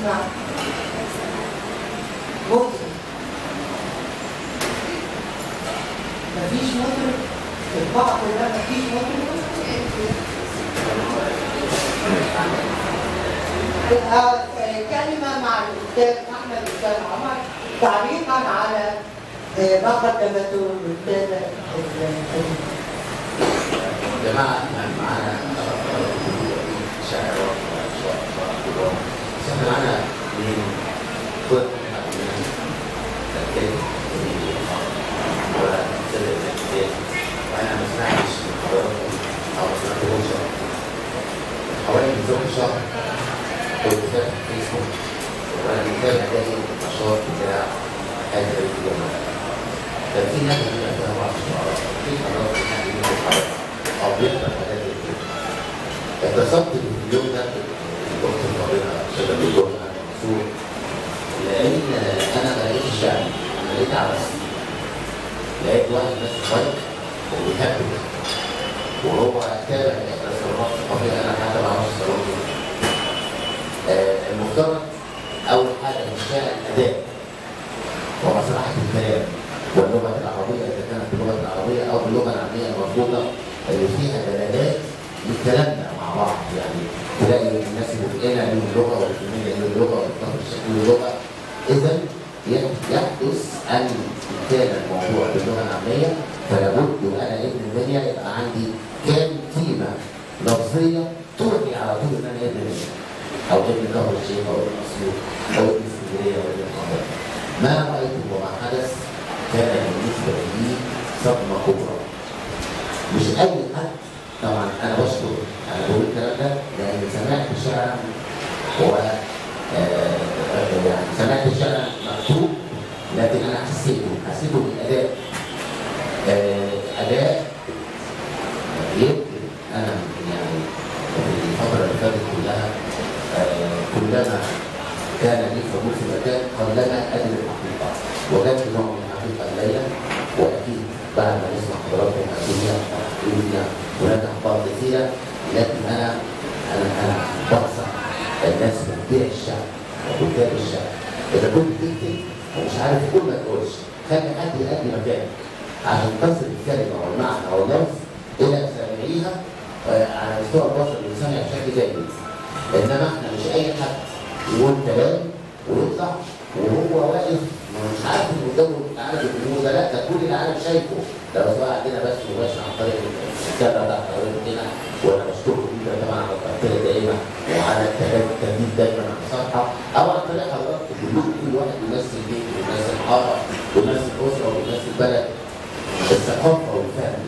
نسمع مطرب مفيش مطرب البعض ده مفيش مطرب آه، كلمة مع الأستاذ أحمد الأستاذ عمر تعليقا على آه، ما قدمته الأستاذة ال- جماعة احنا معانا شاعرات وشعراء كبار بس احنا معانا من كل من الكلمة وسر الكتاب وانا ما سمعتش من حضراتكم او ما سمعتهمش حوالي من ظهر شهر كنت فاتح فيسبوك وانا متابع دايما النشاط بتاع هذا الجماعة كان في ناس كتير فيها بعض الشعراء في حضرات كان بيقولوا حضرتك او بيحضر حاجات زي كده اتصلت باليوم ده الاخت الفاضله شباب الدكتور انا منصور لان انا ما لقيتش الشعر انا لقيت على السي لقيت واحد بس خير وبيحب ده وهو تابع التصرفات الثقافيه انا حتى ما اعرفش الصالون آه المفترض اول حاجه في الشعر الاداء ومسرحه الكلام واللغه العربيه اذا كانت باللغه العربيه او باللغه العاميه المربوطه اللي فيها دلالات لكلامنا مع بعض يعني تلاقي الناس اللي في هنا لهم لغه والفنيه لهم لغه والطفل الشكل له لغه اذا يحدث ان كان الموضوع باللغه العاميه فلا بد وانا ابن المنيا يبقى عندي كام قيمه لفظيه توحي على طول ان انا ابن المنيا او ابن كفر الشيخ او ابن اسيوط او ابن اسكندريه او ابن القاهره ما رايته وما حدث كان بالنسبه لي صدمه كبرى مش اي حد طبعا انا بشكر انا بقول الكلام ده لان سمعت شعرا و آه، يعني سمعت شعرا مكتوب لكن انا حسيته حسيته بالاداء آه، اداء يمكن انا يعني في الفتره اللي فاتت كلها آه، كلما كان لي حضور في مكان قلما ادري الحقيقه وجدت نوع من الحقيقه الليله واكيد بعد ما نسمع حضراتكم الدنيا الدنيا هناك اخبار كثيره لكن انا انا انا بنصح الناس بتبيع الشعب وكتاب الشعب اذا كنت تكتب ومش عارف تقول ما تقولش خلي حد يأدي مكانك عشان تصل الكلمه والمعنى واللفظ الى سامعيها آه، على مستوى البشر يسمع بشكل جيد انما احنا مش اي حد يقول كلام ويطلع وهو واقف مش عارف ان قدامه عارف الجمهور ده لا ده كل العالم شايفه ده بس هو عندنا بس مباشر عن طريق الكاميرا بتاعت حضرتك هنا وانا بشكركم جدا طبعا على التأثير دائما وعلى التجديد التجديد دايما على الصفحه او عن طريق حضراتكم كلكم كل واحد بيمثل بيت ويمثل حاره ويمثل اسره ويمثل بلد الثقافه والفهم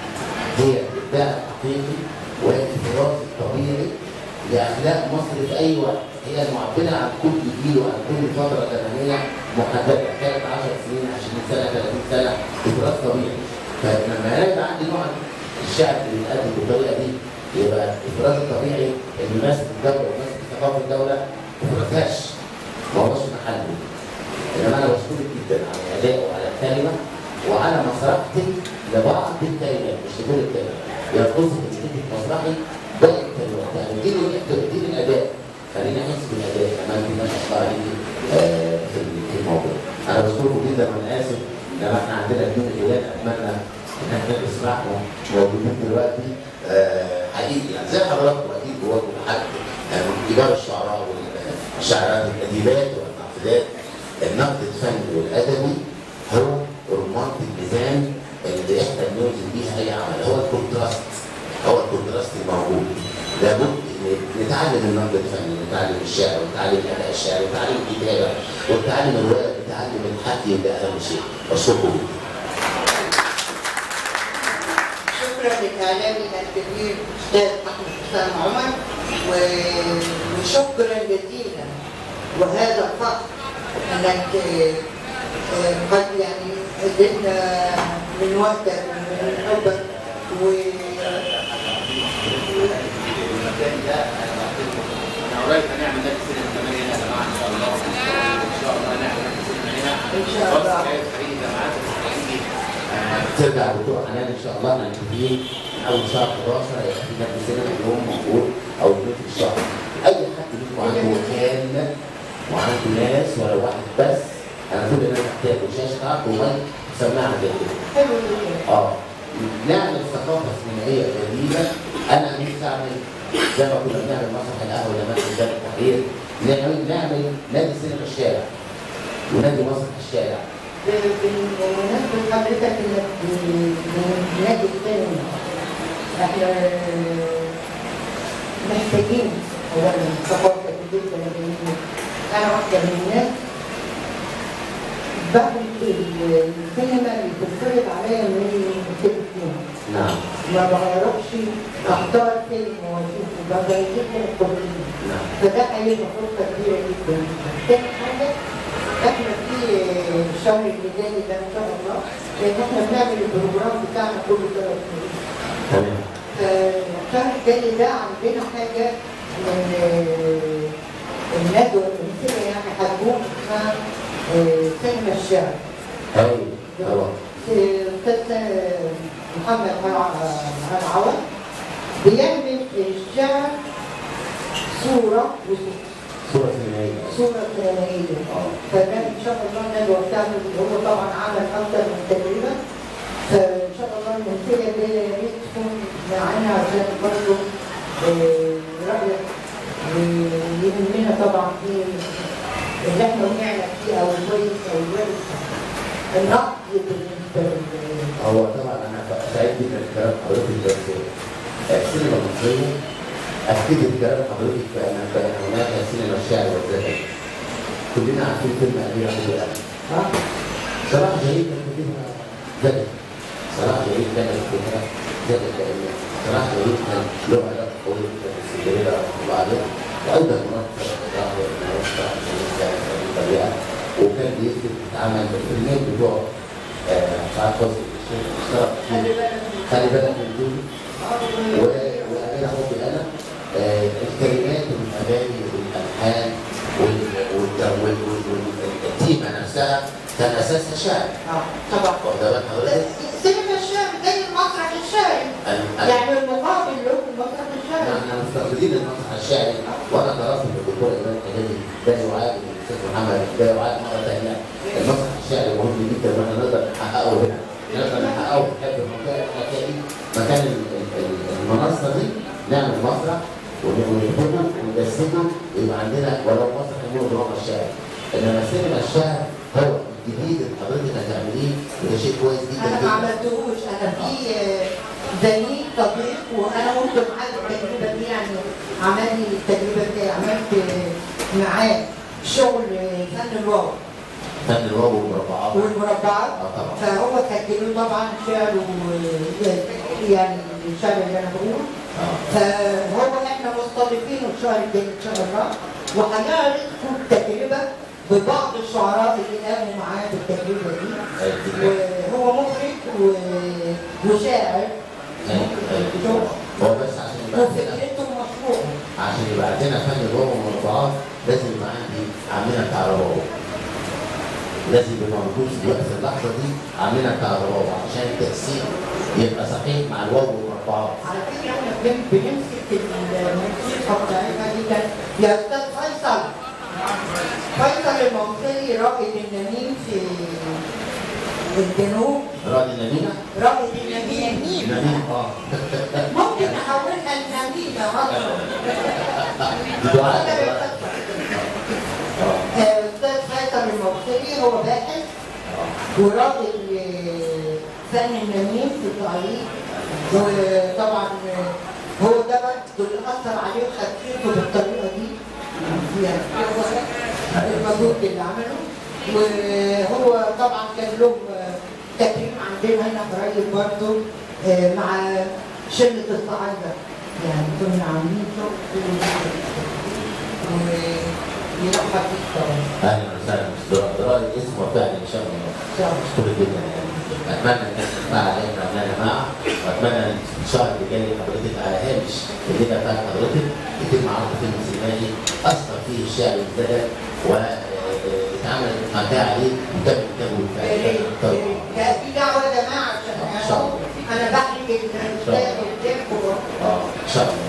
هي ابداع حقيقي وهي التراث الطبيعي لاخلاق مصر في اي وقت هي المعبره عن كل جيل وعن كل فتره زمنيه محدده كانت 10 سنين 20 سنه 30 سنه تراث طبيعي فلما يبقى عندي نوع من الشعب اللي بيتقدم بالطريقه دي يبقى التراث الطبيعي اللي ماسك الدوله وماسك ثقافه الدوله ما تفرقهاش ما هوش محله انما انا بشكرك جدا على الاداء وعلى الكلمه وعلى مسرحتك لبعض الكلمات مش لكل الكلمات ينقصك ان انت مسرحي باقي الكلمات يعني دي اللي دي الاداء خلينا نحس بالاداء كمان في ناس الله عليكي آه، في في الموضوع انا بشكركم جدا وانا اسف لما احنا عندنا اثنين اولاد اتمنى ان احنا نسمعهم موجودين دلوقتي آه، حقيقي يعني زي حضراتكم اكيد جواكم حد يعني من كبار الشعراء والشاعرات الاديبات والناقدات النقد الفني والادبي هو رمانة الميزان اللي احنا بنوزن بيها اي عمل هو الكونتراست هو الكونتراست الموجود لابد إن نتعلم النقد الفني نتعلم الشعر ونتعلم اداء الشعر ونتعلم الكتابه ونتعلم الروايه ونتعلم الحكي ده اهم شيء اشكركم شكرا لاعلامنا الكبير استاذ احمد حسام عمر و- وشكرا جزيلا وهذا فخر انك آه، آه، قد يعني اديتنا من وقتك ومن حبك و المكان ده انا انا قريب هنعمل ده في سنه 8 هنا يا جماعه ان شاء الله ان شاء الله هنعمل ده في سنه هنا إن شاء الله. بس جاي فريق جامعات الاسماعيلي ترجع دكتور حنان ان شاء الله احنا متفقين من اول شهر 11 هيبقى في ده في سنه اليوم موجود او يوم في الشهر اي حد منكم عنده كان وعنده ناس ولو واحد بس انا كل اللي انا محتاجه شاشه عرض ومايك سماعه زي كده حلو جدا اه نعمل ثقافه سينمائيه جديده انا نفسي اعمل زي ما كنا بنعمل مسرح القهوه زمان في ميدان التحرير نعمل نعمل نادي سينما الشارع ونادي مسرح الشارع بمناسبة حضرتك انك من نادي السينما احنا محتاجين اولا ثقافة جدا انا واحدة من الناس بعد السينما اللي بتتفرج عليا من التلفزيون نعم ما بعرفش اختار فيلم واشوفه ببقى جدا التلفزيون نعم فده هيبقى فرصة كبيرة جدا. تاني حاجة احنا في الشهر اللي جاي ده ان شاء الله لان احنا بنعمل البروجرام بتاعنا كل ثلاث شهور. تمام فالشهر الجاي ده عندنا حاجة من آه، الندوة الأمثلة يعني هتكون اسمها آه، سينما الشعر. هاي طبعا أستاذ محمد هنعوض بيعمل الشعر صورة وصوت. صوره سينمائيه صورة سينمائية اه فده ان شاء الله ندوة بتعمل هو طبعا عمل اكتر من تجربة فان شاء الله المنتجة دي يا ريت تكون معانا عشان برضه آه، رأيك ويهمنا طبعا في اللي احنا بنعمل فيه او الكويس او الوحش النقد بالنسبة لل- هو طبعا انا سعيد جدا بكلام حضرتك بس السينما المصريه اكيد بكلام حضرتك بان بان هناك سينما الشعر والزمن كلنا عارفين فيلم امير ابو الألم ها؟ صلاح جرير كان فيها زمن صلاح جرير كان فيها زمن لان صلاح جرير كان له علاقه قويه جدا بالسندريلا وبعدين وايضا منصه ظاهر منصه كانت بطريقه وكان بيكتب عمل الفيلمين بتوع آه، سعاد حسني اشترك خلي فيه بالك خلي بالك من دول من- وأنا حبي أنا آه، الكلمات والأغاني والألحان وال- وال- وال- وال- والتيمة نفسها كان أساسها شعر اه طبعا واخد بال حضرتك؟ السينما الشعر زي المسرح الشعري أنا- أنا- يعني المقابل له المسرح الشعري احنا مفتقدين المسرح الشعري وانا طلبت من الدكتور ايمان كلامي ده يعاد الاستاذ محمد ده يعاد مره ثانيه المسرح الشعري مهم جدا واحنا نقدر نحققه هنا نقدر نحققه في حته المنطقه احنا تلاقي مكان ال- ال- ال- المنصه دي نعمل مسرح ون- ونكتبه وندسته ويبقى عندنا ولو مسرح يكون دراما الشعر انما سينما الشعر هو الجديد اللي حضرتك هتعمليه وده شيء كويس جدا انا ما جدا عملتهوش انا في آه، زميل صديق وانا قمت معاه التجربه دي يعني عمل لي التجربه دي عملت آه، معاه شغل آه، فن الواو فن الواو والمربعات والمربعات اه طبعا فهو سجلوا طبعا شعر و يعني الشعر اللي انا بقوله اه فهو احنا مستضيفينه الشهر الجاي ان شاء الله وهنعرض التجربه ببعض الشعراء اللي قاموا معاه بالتجربه دي وهو مخرج و- وشاعر هو بس عشان يبقى عندنا وفكرته مشروعه عشان يبقى عندنا فن الواو والمربعات لازم يبقى عندي عاملنا بتاع الواو لازم يبقى موجود في وقت اللحظه دي عاملنا بتاع الواو عشان التأثير يبقى صحيح مع الواو والمربعات على فكره احنا بن- بنمسك الموسيقى بتاعتها دي كان يا استاذ فيصل فيصل الموصلي رائد النميم في الجنوب رائد النميمه رائد النميم النميم اه ممكن احولها لنميمه اصلا دي دعاء اه استاذ فيصل الموصلي هو باحث وراجل آه، فن النميم في التعليق وطبعا آه، هو ده برضه اللي اثر عليه وخففه بالطريقه دي يعني هو المجهود اللي عمله وهو طبعا كان له آه، تكريم عندنا هنا قريب برضه آه، مع شله الصعايده يعني كنا عاملين شغل ويرحب بيك طبعا اهلا وسهلا استاذ رائد اسمه فعلا ان شاء الله مشكور جدا اتمنى ان تسمع علينا عملنا معه واتمنى ان الشهر اللي جاي حضرتك على هامش الليله بتاعت حضرتك يتم عرض فيلم سينمائي اثر فيه الشعر والزلل واتعمل مقاطع عليه وتم انتاجه كان في دعوه يا جماعه عشان إن شاء الله. انا بحرج الاستاذ قدامكم اه ان شاء الله